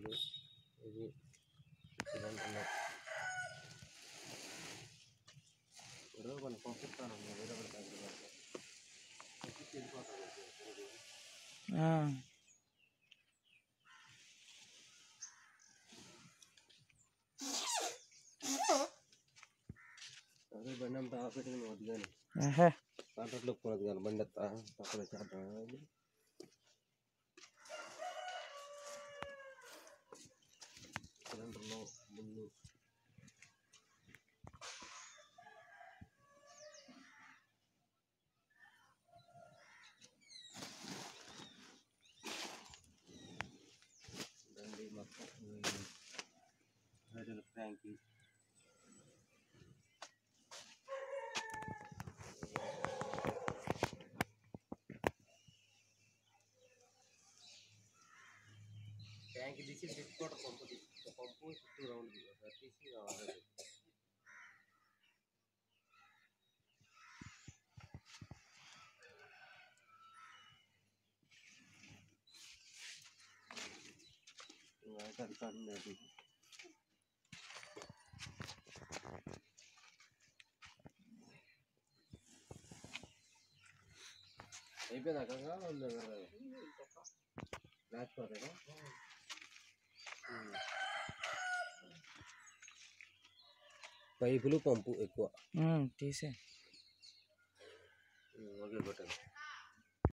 Tank ఇది ఇదంటున్నా ఏదో కొన్ని పంపిస్తాను వేరే ఒకటి ట్యాంకులు పెడతా. పంపించి వెళ్ళిపోతాను. ఆ, అదే బండి అంతా ఆపేసి నువ్వు వద్దు కానీ ఆహా. కాంట్రాక్ట్లో పోనది కానీ బండి ఎత్తా అక్కడ చేద్దాం సిలిండర్లో ముందు బండి మొత్తం హైడ్రోలిక్ ట్యాంక్ ట్యాంక్ తీసి తిప్పుకోవడం పంపు తీసి పంపు చుట్టూ రౌండ్ తీసి ఆల్రెడీ అది కాదు అది అయిపోయింది అక్కడ ఉంది లేకపోతేనా పైపులు పంపు ఎక్కువ ఉమ్, తీసే